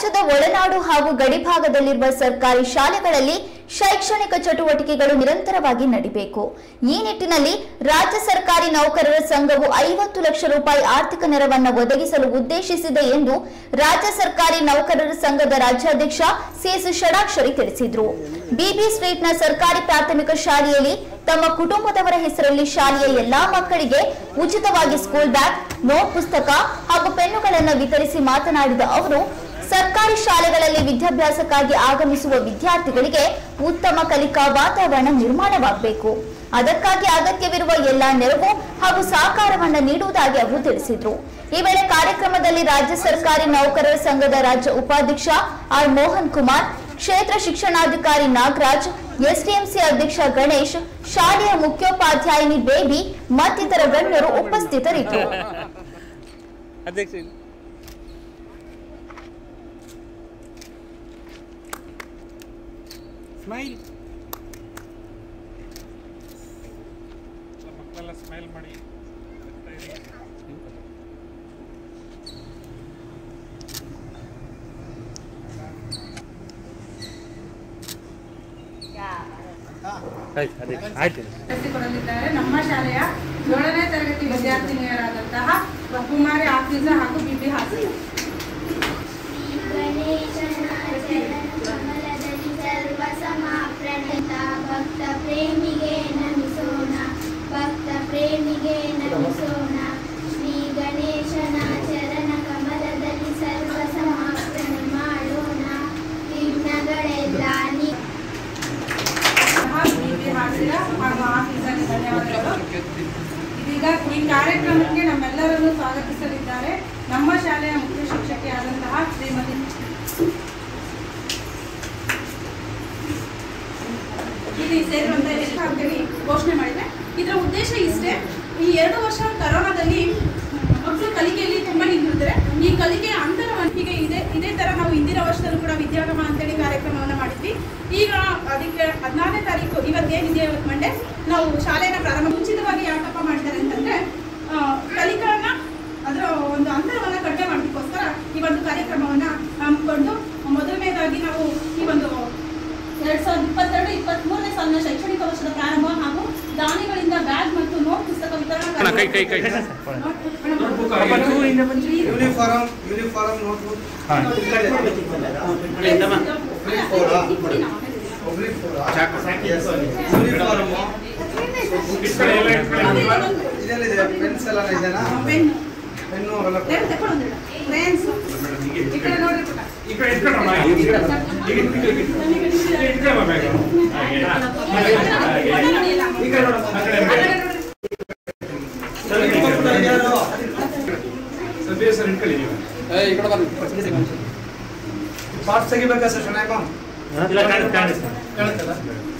ರಾಜ್ಯದ ಒಳನಾಡು ಹಾಗೂ ಗಡಿಭಾಗದಲ್ಲಿರುವ ಸರ್ಕಾರಿ ಶಾಲೆಗಳಲ್ಲಿ ಶೈಕ್ಷಣಿಕ ಚಟುವಟಿಕೆಗಳು ನಿರಂತರವಾಗಿ ನಡಿಬೇಕು ಈ ನಿಟ್ಟಿನಲ್ಲಿ ರಾಜ್ಯ ಸರ್ಕಾರಿ ನೌಕರರ ಸಂಘವು ಐವತ್ತು ಲಕ್ಷ ರೂಪಾಯಿ ಆರ್ಥಿಕ ನೆರವನ್ನು ಒದಗಿಸಲು ಉದ್ದೇಶಿಸಿದೆ ಎಂದು ರಾಜ್ಯ ಸರ್ಕಾರಿ ನೌಕರರ ಸಂಘದ ರಾಜ್ಯಾಧ್ಯಕ್ಷ ಸಿಎಸ್ ಷಡಾಕ್ಷರಿ ತಿಳಿಸಿದರು ಬಿಬಿ ಸ್ಟ್ರೀಟ್ನ ಸರ್ಕಾರಿ ಪ್ರಾಥಮಿಕ ಶಾಲೆಯಲ್ಲಿ ತಮ್ಮ ಕುಟುಂಬದವರ ಹೆಸರಲ್ಲಿ ಶಾಲೆಯ ಎಲ್ಲಾ ಮಕ್ಕಳಿಗೆ ಉಚಿತವಾಗಿ ಸ್ಕೂಲ್ ಬ್ಯಾಗ್ ನೋಟ್ ಪುಸ್ತಕ ಹಾಗೂ ಪೆನ್ನುಗಳನ್ನು ವಿತರಿಸಿ ಮಾತನಾಡಿದ ಅವರು ಸರ್ಕಾರಿ ಶಾಲೆಗಳಲ್ಲಿ ವಿದ್ಯಾಭ್ಯಾಸಕ್ಕಾಗಿ ಆಗಮಿಸುವ ವಿದ್ಯಾರ್ಥಿಗಳಿಗೆ ಉತ್ತಮ ಕಲಿಕಾ ವಾತಾವರಣ ನಿರ್ಮಾಣವಾಗಬೇಕು ಅದಕ್ಕಾಗಿ ಅಗತ್ಯವಿರುವ ಎಲ್ಲಾ ನೆರವು ಹಾಗೂ ಸಹಕಾರವನ್ನು ನೀಡುವುದಾಗಿ ಅವರು ತಿಳಿಸಿದರು ಈ ವೇಳೆ ಕಾರ್ಯಕ್ರಮದಲ್ಲಿ ರಾಜ್ಯ ಸರ್ಕಾರಿ ನೌಕರರ ಸಂಘದ ರಾಜ್ಯ ಉಪಾಧ್ಯಕ್ಷ ಆರ್ ಮೋಹನ್ ಕುಮಾರ್ ಕ್ಷೇತ್ರ ಶಿಕ್ಷಣಾಧಿಕಾರಿ ನಾಗರಾಜ್ ಎಸ್ಡಿಎಂಸಿ ಅಧ್ಯಕ್ಷ ಗಣೇಶ್ ಶಾಲೆಯ ಮುಖ್ಯೋಪಾಧ್ಯಾಯಿನಿ ಬೇಬಿ ಮತ್ತಿತರ ಗಣ್ಯರು ಉಪಸ್ಥಿತರಿದ್ದರು ಅಧ್ಯಕ್ಷ ಸ್ಮೈಲ್ ಮಕ್ಕಳೆಲ್ಲ ಸ್ಮೈಲ್ ಮಾಡಿ ನಗ್ತಾ ಇರಿ. ಆಯ್ತು ಅಧ್ಯಕ್ಷ ಆಯ್ತು ನಡೆಸಿಕೊಡಲಿದ್ದಾರೆ ನಮ್ಮ ಶಾಲೆಯ ಏಳನೇ ತರಗತಿ ವಿದ್ಯಾರ್ಥಿನಿಯರಾದಂತಹ ಕುಮಾರಿ ಆಫೀಸ ಹಾಗೂ ಬಿಬಿ ಹಾಸಿ ಕಮಲದಲ್ಲಿ ಸರ್ವ ಸಮಾಪ್ರಣತ ಭಕ್ತ ಪ್ರೇಮಿಗೆ ನಮಿಸೋಣ ಭಕ್ತ ಪ್ರೇಮಿಗೆ ನಮಿಸೋಣ ಶ್ರೀ ಗಣೇಶನ ಚರಣ ಕಮಲದಲ್ಲಿ ಸರ್ವ ಸಮಾಪ್ರಣೆ ಮಾಡೋಣ ವಿಘ್ನಗಳೆಲ್ಲ ನಿ ಬಿಬಿ ಹಾಸಿರ ಹಾಗೂ ಆಫೀಸರ್ಗೆ ಧನ್ಯವಾದಗಳು ಇದೀಗ ಈ ಕಾರ್ಯಕ್ರಮಕ್ಕೆ ನಮ್ಮೆಲ್ಲರನ್ನು ಸ್ವಾಗತಿಸಲಿದ್ದಾರೆ ನಮ್ಮ ಶಾಲೆಯ ಮುಖ್ಯ ಶಿಕ್ಷಕಿಯಾದಂತಹ ಶ್ರೀಮತಿ ಇಲ್ಲಿ ಸೇರುವಂತ ಎಲ್ಲ ಅಂತೇಳಿ ಘೋಷಣೆ ಮಾಡಿದೆ ಇದರ ಉದ್ದೇಶ ಇಷ್ಟೇ ಈ ಎರಡು ವರ್ಷ ಕರೋನಾದಲ್ಲಿ ಮಕ್ಕಳು ಕಲಿಕೆಯಲ್ಲಿ ತುಂಬಾ ಹಿಂದಿರ್ತಾರೆ ಈ ಕಲಿಕೆಯ ಅಂತರವನ್ನು ಹೀಗೆ ಇದೆ ಇದೇ ತರ ನಾವು ಹಿಂದಿನ ವರ್ಷದಲ್ಲೂ ಕೂಡ ವಿದ್ಯಾಗಮ ಅಂತೇಳಿ ಕಾರ್ಯಕ್ರಮವನ್ನು ಮಾಡಿದ್ವಿ ಈಗ ಅದಕ್ಕೆ ಹದಿನಾರನೇ ತಾರೀಕು ಇವತ್ತೇನಿದೆ ಇವತ್ತು ಮಂಡೆ ನಾವು ಶಾಲೆನ ಪ್ರಾರಂಭ ಮುಂಚಿತವಾಗಿ ಯಾಕಪ್ಪ ಮಾಡಿದ್ದಾರೆ ಅಂತಂದ್ರೆ ಆ, ಕಲಿಕಾನ ಅದರ ಒಂದು ಅಂತರವನ್ನ ಕಡಿಮೆ ಮಾಡೋದಕ್ಕೋಸ್ಕರ ಈ ಒಂದು ಕಾರ್ಯಕ್ರಮವನ್ನ ಹಮ್ಮಿಕೊಂಡು ಮೊದಲನೇದಾಗಿ ನಾವು ಈ ಒಂದು ಎರಡ್ ಸಾವಿರದ ಇಪ್ಪತ್ತೆರಡು ಇಪ್ಪತ್ತ್ ಮೂರನೇ ಸಾಲಿನ ಶೈಕ್ಷಣಿಕ ವರ್ಷದ ಪ್ರಾರಂಭ ಹಾಗೂ ದಾನಿಗಳಿಂದ ಬ್ಯಾಗ್ ಮತ್ತು ನೋಟ್ ಪುಸ್ತಕ ವಿತರಣಾ ಕೈ ಕೈ ಕೈ uniform uniform notebook oblique uniform ಇಟ್ಕೊಳ್ಳಿ, ಎಲ್ಲ ಇಟ್ಕೊಳ್ಳಿ. ಇದೆಲ್ಲಿದೆ ಪೆನ್ಸ್ ಎಲ್ಲ ಇದೆನಾ ಪೆನ್ ಪೆನ್ನು ಅವೆಲ್ಲ ಫ್ರೆಂಡ್ಸ್ ಈ ಕಡೆ ನೋಡ್ರಿ ಪುಟ್ಟ. ಈ ಕಡೆ ಇಟ್ಕೊಳ್ಳೋಣ. ಈಗ ಇಟ್ಕೊಳ್ಳೋ ಬೇಗ. ಹಾಗೆ. ಈ ಕಡೆ ನೋಡು. ಆ ಕಡೆ ಬೇಗ. ಸದ್ಯ ಸರ್ ಇಟ್ಕೊಳ್ಳಿ ನೀವು ಪಾರ್ಟ್ಸ್ ತೆಗಿಬೇಕಾ ಸರ್ ಶನಾಯ್ಮ ಇಲ್ಲ ಕಾಣಿಸ್ ಕಾಣಿಸ್ ಕಾಣುತ್ತಲ್ಲ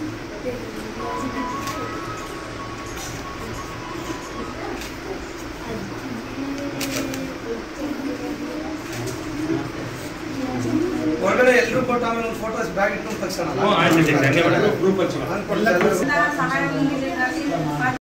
ಹೊರಗಡೆ ಎಲ್ಲರೂ ಕೊಟ್ಟು ಆಮೇಲೆ ಒಂದು ಫೋಟೋಸ್ ಬ್ಯಾಗ್ ಇಟ್ಕೊಂಡು ತಕ್ಷಣ ಹ್ಞೂ ಆಯ್ತು ಧನ್ಯವಾದ ಗ್ರೂಪ್ ಹಚ್ಚೋಣ ನಾನು ಕೊಡ್ತಾ ಸಹಾಯವನ್ನು ನೀಡಿದ್ದಕ್ಕಾಗಿ